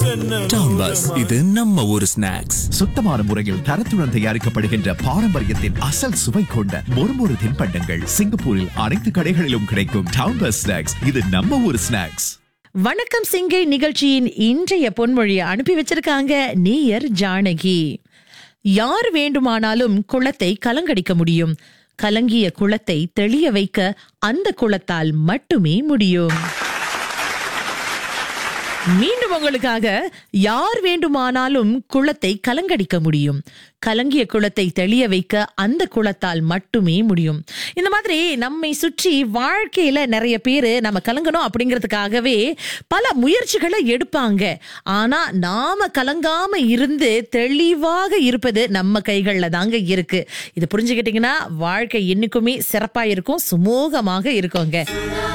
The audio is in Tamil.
டாம் பஸ் இது நம்ம ஊர் ஸ்நாக்ஸ் சுத்தமான முறையில் தரத்துடன் தயாரிக்கப்படுகின்ற பாரம்பரியத்தின் அசல் சுவை கொண்ட மொறுமொறு தின்பண்டங்கள் சிங்கப்பூரில் அனைத்து கடைகளிலும் கிடைக்கும் டவுன் பஸ் ஸ்நாக்ஸ் இது நம்ம ஊர் ஸ்நாக்ஸ் வணக்கம் சிங்கை நிகழ்ச்சியின் இன்றைய பொன்மொழியை அனுப்பி வச்சிருக்காங்க நேயர் ஜானகி யார் வேண்டுமானாலும் குளத்தை கலங்கடிக்க முடியும் கலங்கிய குளத்தை தெளிய வைக்க அந்த குளத்தால் மட்டுமே முடியும் மீண்டும் உங்களுக்காக யார் வேண்டுமானாலும் குளத்தை கலங்கடிக்க முடியும் கலங்கிய குளத்தை தெளிய வைக்க அந்த குளத்தால் மட்டுமே முடியும் இந்த மாதிரி நம்மை சுற்றி வாழ்க்கையில நிறைய பேர் நம்ம கலங்கணும் அப்படிங்கிறதுக்காகவே பல முயற்சிகளை எடுப்பாங்க ஆனா நாம கலங்காம இருந்து தெளிவாக இருப்பது நம்ம கைகள்ல தாங்க இருக்கு இது புரிஞ்சுக்கிட்டீங்கன்னா வாழ்க்கை என்னைக்குமே சிறப்பா இருக்கும் சுமூகமாக இருக்குங்க